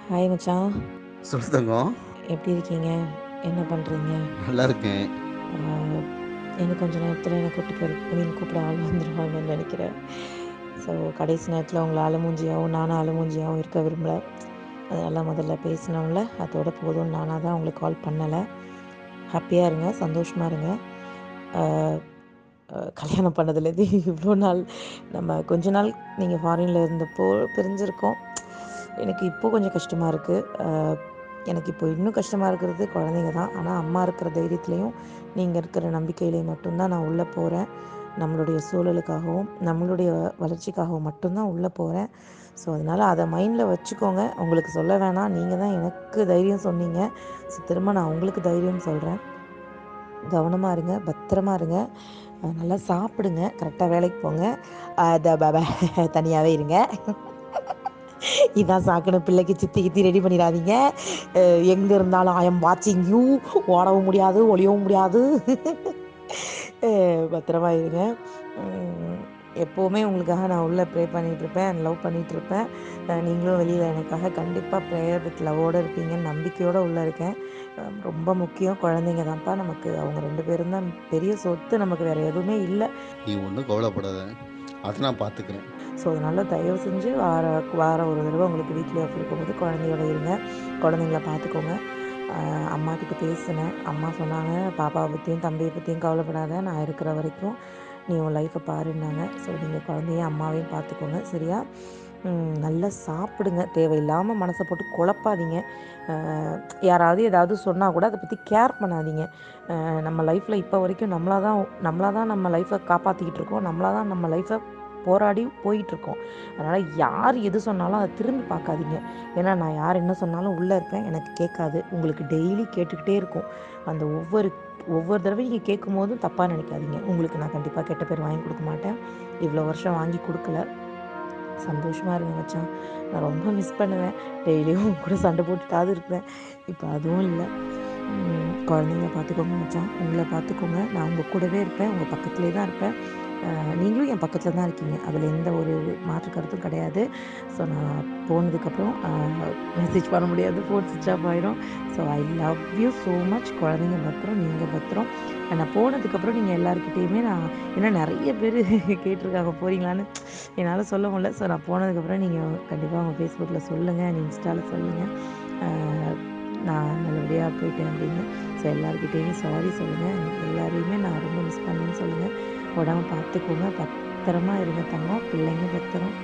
hi மச்சான் சொல்லு தங்கம் எப்படி இருக்கீங்க என்ன பண்ணுறீங்க நல்லா இருக்கேன் எனக்கு கொஞ்ச நேரத்தில் என்னை கூப்பிட்டு போய் மீன் கூப்பிட ஆள் வந்துடுவாங்கன்னு நினைக்கிறேன் ஸோ கடைசி நேரத்தில் உங்களை அழுமூஞ்சியாகவும் நானும் அழுமூஞ்சியாகவும் இருக்க விரும்பல அதெல்லாம் முதல்ல பேசினோம்ல அதோட போதும் நானாக தான் உங்களுக்கு கால் பண்ணலை ஹாப்பியாக இருங்க சந்தோஷமாக இருங்க ஆஹ், ஆஹ், கல்யாணம் பண்ணதுலேருந்து இவ்வளோ நாள் நம்ம கொஞ்ச நாள் நீங்கள் ஃபாரினில் இருந்தப்போ பிரிஞ்சிருக்கோம் எனக்கு இப்போ கொஞ்சம் கஷ்டமாக இருக்குது எனக்கு இப்போ இன்னும் கஷ்டமாக இருக்கிறது குழந்தைங்க தான் ஆனால் அம்மா இருக்கிற தைரியத்துலேயும் நீங்கள் இருக்கிற நம்பிக்கையிலையும் மட்டும்தான் நான் உள்ளே போகிறேன் நம்மளுடைய சூழலுக்காகவும் நம்மளுடைய வளர்ச்சிக்காகவும் மட்டும்தான் உள்ளே போகிறேன் ஸோ அதனால் அதை மைண்டில் வச்சுக்கோங்க உங்களுக்கு சொல்ல வேணாம் நீங்கள் தான் எனக்கு தைரியம் சொன்னீங்க ஸோ திரும்ப நான் உங்களுக்கு தைரியம் சொல்கிறேன் கவனமாக இருங்க பத்திரமா இருங்க அஹ் நல்லா சாப்பிடுங்க கரெக்டாக வேலைக்கு போங்க அதை தனியாகவே இருங்க இதான் சாக்குன்னு பிள்ளைக்கு சித்தி கித்தி ரெடி பண்ணிடாதீங்க எங்கே இருந்தாலும் ஐ எம் வாட்சிங் யூ ஓடவும் முடியாது ஒளியவும் முடியாது அஹ் பத்திரமா இருங்க உம் எப்போவுமே உங்களுக்காக நான் உள்ளே ப்ரே பண்ணிகிட்ருப்பேன் லவ் பண்ணிகிட்ருப்பேன் நீங்களும் வெளியில் எனக்காக கண்டிப்பாக ப்ரேயர் வித் லவோடு இருப்பீங்க நம்பிக்கையோடு உள்ளே இருக்கேன் அஹ் ரொம்ப முக்கியம் குழந்தைங்க தான்ப்பா நமக்கு அவங்க ரெண்டு பேரும் தான் பெரிய சொத்து நமக்கு வேறு எதுவுமே இல்லை நீ ஒன்றும் கவலைப்படாத அதை நான் பார்த்துக்கிறேன் ஸோ அதனால் தயவு செஞ்சு வார வார ஒரு தடவை உங்களுக்கு வீட்டில் ஆஃப் இருக்கும்போது குழந்தையோட இருங்க குழந்தைங்கள பார்த்துக்கோங்க ஆஹ் அம்மா கிட்ட பேசினேன் அம்மா சொன்னாங்க பாப்பாவை பற்றியும் தம்பியை பற்றியும் கவலைப்படாத நான் இருக்கிற வரைக்கும் நீ உன் லைஃப்பை பாருன்னாங்க ஸோ நீங்கள் குழந்தையும் அம்மாவையும் பார்த்துக்கோங்க சரியா உம், நல்லா சாப்பிடுங்க தேவையில்லாமல் மனசை போட்டு குழப்பாதீங்க ஆஹ் யாராவது ஏதாவது சொன்னால் கூட அதை பற்றி கேர் பண்ணாதீங்க ஆஹ் நம்ம லைஃப்பில் இப்போ வரைக்கும் நம்மளாக தான் நம்மளாக தான் நம்ம லைஃப்பை காப்பாற்றிக்கிட்டு இருக்கோம் நம்மளாக தான் நம்ம லைஃப்பை போராடி போயிட்டுருக்கோம் அதனால் யார் எது சொன்னாலும் அதை திரும்பி பார்க்காதீங்க ஏன்னா நான் யார் என்ன சொன்னாலும் உள்ளே இருப்பேன் எனக்கு கேட்காது உங்களுக்கு டெய்லி கேட்டுக்கிட்டே இருக்கும் அந்த ஒவ்வொரு ஒவ்வொரு தடவையும் நீங்கள் கேட்கும் போதும் தப்பாக நினைக்காதீங்க உங்களுக்கு நான் கண்டிப்பாக கெட்ட பேர் வாங்கி கொடுக்க மாட்டேன் இவ்வளோ வருஷம் வாங்கி கொடுக்கல சந்தோஷமாக இருங்க மச்சான் நான் ரொம்ப மிஸ் பண்ணுவேன் டெய்லியும் உங்க கூட சண்டை போட்டுட்டாவது இருப்பேன் இப்போ அதுவும் இல்லை உம், குழந்தைங்கள பார்த்துக்கோங்க மச்சான் உங்களை பார்த்துக்கோங்க நான் உங்கள் கூடவே இருப்பேன் உங்கள் பக்கத்துலேயே தான் இருப்பேன் அஹ், நீங்களும் என் பக்கத்தில் தான் இருக்கீங்க அதில் எந்த ஒரு மாற்று கருத்தும் கிடையாது ஸோ நான் போனதுக்கப்புறம் மெசேஜ் பண்ண முடியாது ஃபோன் சுவிச் ஆஃப் ஆயிரும் so I love you so much குழந்தைங்க பத்திரம் நீங்கள் பத்திரம் நான் போனதுக்கப்புறம் நீங்கள் எல்லாருக்கிட்டேயுமே நான் ஏன்னா நிறைய பேர் கேட்டிருக்காங்க போகிறீங்களான்னு என்னால் சொல்ல முடியல ஸோ நான் போனதுக்கப்புறம் நீங்கள் கண்டிப்பாக உங்கள் ஃபேஸ்புக்கில் சொல்லுங்கள் இன்ஸ்டாவில் சொல்லுங்கள் ஆஹ் நான் நல்லபடியாக போயிட்டேன் அப்படின்னு ஸோ எல்லாருக்கிட்டேயும் சாரி சொல்லுங்கள் எல்லாரையுமே நான் ரொம்ப மிஸ் பண்ணேன்னு சொல்லுங்கள் உடம்ப பார்த்துக்கோங்க பத்திரமா இருங்க தங்கம் பிள்ளைங்க பத்திரம்